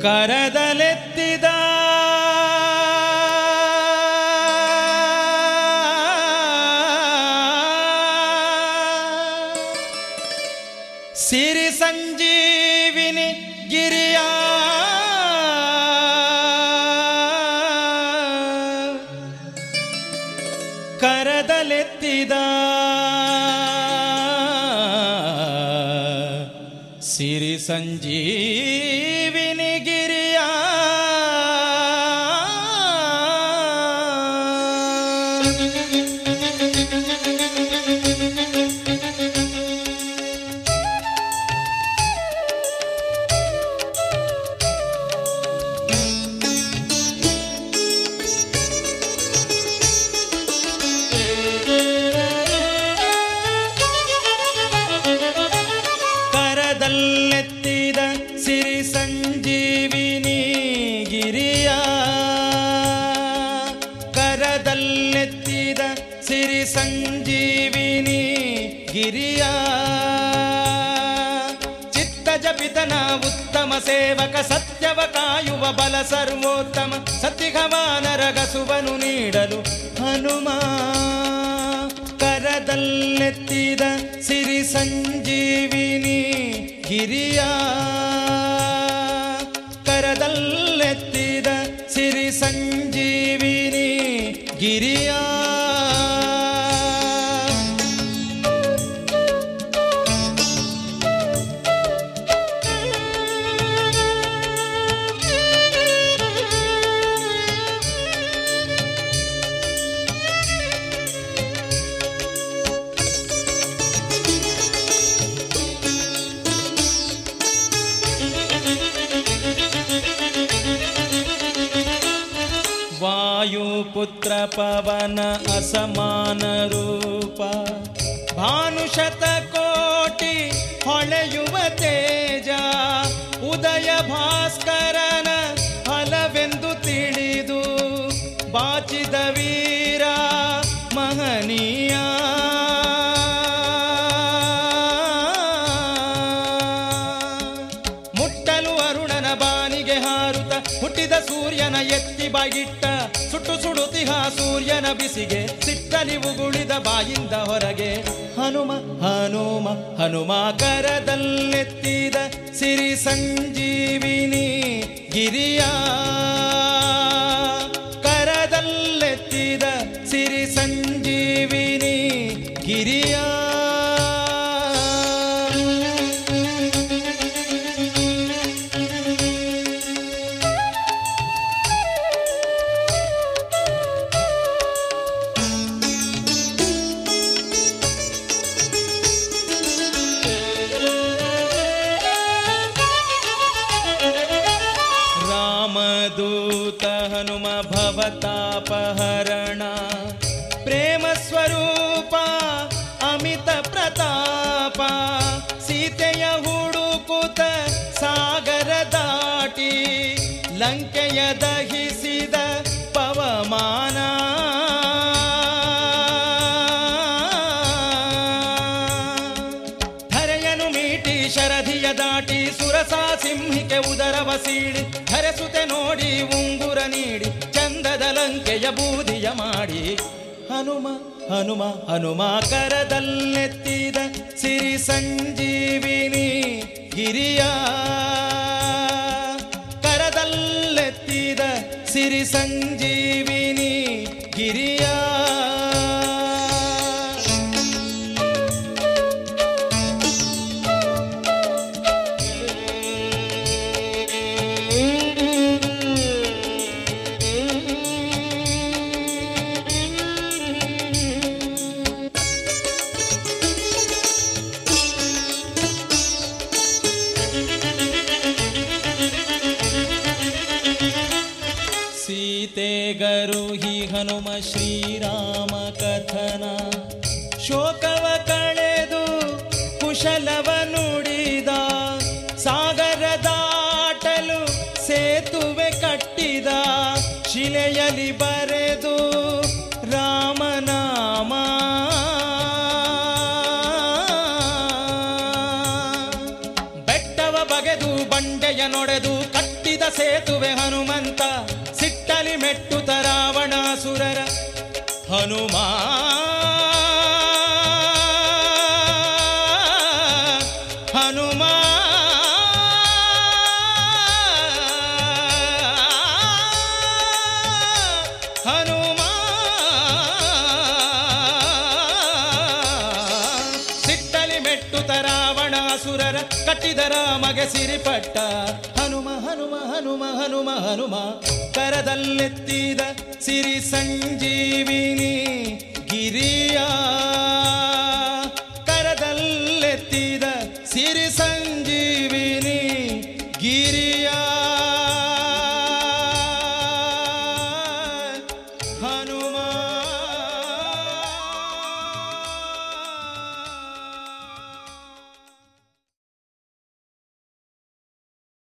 ಕರದಲೆತ್ತಿದ ಸಿರಿ ಸಂಜೀವಿನಿ ಗಿರಿಯ ಕರದಲೆತ್ತಿದ ಸಿರಿ ಸಂಜೀವಿನಿ ಗಿರಿಯ ಕರದಲ್ಲೆತ್ತಿದ ಸಿರಿ ಸಂಜೀವಿನಿ ಗಿರಿಯ ಕರದಲ್ಲೆತ್ತಿದ ಸಿರಿ ಸಂಜೀವಿನಿ ಗಿರಿಯ ಚಿತ್ತ ಜಪಿತನ ಉತ್ತಮ ಸೇವಕ ಸತ್ಯವ ಕಾಯುವ ಬಲ ಸರ್ವೋತ್ತಮ ಸತಿಘವಾನರಗಸುವನು ನೀಡಲು ಹನುಮ ಕರದಲ್ಲೆತ್ತಿದ ಸಿರಿ ಸಂಜೀವಿನಿ ಗಿರಿಯ ಕರದಲ್ಲೆತ್ತಿದ ಸಿರಿ ಸಂಜೀವಿನಿ ಗಿರಿಯ ವಾಯುಪುತ್ರ ಪವನ ಅಸಮಾನ ರೂಪ ಭಾನುಶತ ಕೋಟಿ ಹೊಳೆಯುವ ತೇಜ ಉದಯ ಭಾಸ್ಕರನ ಫಲವೆಂದು ತಿಳಿದು ಬಾಚಿದ ವೀರ ಮಹನೀಯ ಮುಟ್ಟಲು ಅರುಣನ ಬಾನಿಗೆ ಹಾರುತ್ತ ಹುಟ್ಟಿದ ಸೂರ್ಯನ ಎತ್ತಿ ಬಾಗಿಟ್ಟ ಸುಟ್ಟು ಸುಡುತಿಹ ಸೂರ್ಯನ ಬಿಸಿಗೆ ಸಿಟ್ಟಲಿ ಉಗುಳಿದ ಬಾಯಿಂದ ಹೊರಗೆ ಹನುಮ ಹನುಮ ಹನುಮ ಕರದಲ್ಲೆತ್ತಿದ ಸಿರಿ ಸಂಜೀವಿನಿ ಗಿರಿಯ ಕರದಲ್ಲೆತ್ತಿದ ಸಿರಿ ಸಂಜೀವಿನಿ ಗಿರಿಯ ರಾಮದೂತ ಹನುಮ ಭವತಾಪಹರಣ ಪ್ರೇಮ ಸ್ವರೂಪ ಅಮಿತ ಪ್ರತಾಪ ಸೀತೆಯ ಹುಡುಕುತ ಸಾಗರ ದಾಟಿ ಲಂಕೆಯ ದಹಿಸಿದ ಪವಮಾನ ಧರೆಯನು ಮೀಟಿ ಶರಧಿಯ ದಾಟಿ ಸುರಸಾ ಸಿಂಹಿಕೆ ಉದರವ ಸೀಳಿ ಧರೆಸುತೆ ನೋಡಿ ಉಂಗುರ ನೀಡಿ ಚಂದದ ಲಂಕೆಯ ಬೂದಿಯ ಮಾಡಿ ಹನುಮ ಹನುಮ ಹನುಮ ಕರದಲ್ಲೆತ್ತಿದ ಸಿರಿ ಸಂಜೀವಿನಿ ಗಿರಿಯ ಕರದಲ್ಲೆತ್ತಿದ ಸಿರಿ ಸಂಜೀವಿನಿ ಗಿರಿಯ ಸೀತೆ ಗರುಹಿ ಹನುಮ ಶ್ರೀರಾಮ ಕಥನ ಶೋಕವ ಕಳೆದು ಕುಶಲವ ನುಡಿದ ಸಾಗರ ದಾಟಲು ಸೇತುವೆ ಕಟ್ಟಿದ ಶಿಲೆಯಲ್ಲಿ ಬರೆದು ರಾಮನಾಮ ಬೆಟ್ಟವ ಬಗೆದು ಬಂಡೆಯ ನೊಡೆದು ಕಟ್ಟಿ ಕಟ್ಟಿದ ಸೇತುವೆ ಹನುಮಂತ ಸಿಟ್ಟಲಿ ಮೆಟ್ಟುತ ರಾವಣಾಸುರರ ಹನುಮ ಹನುಮ ಹನುಮ ಸಿಟ್ಟಲಿ ಮೆಟ್ಟುತ ರಾವಣಾಸುರರ ಕಟ್ಟಿದ ರಾಮಗೆ ಸಿರಿಪಟ್ಟ ಹನುಮ ಹನುಮ ಹನುಮ ಹನುಮ ಹನುಮ ಕರದಲ್ಲೆತ್ತಿದ ಸಿರಿ ಸಂಜೀವಿನಿ ಗಿರಿಯ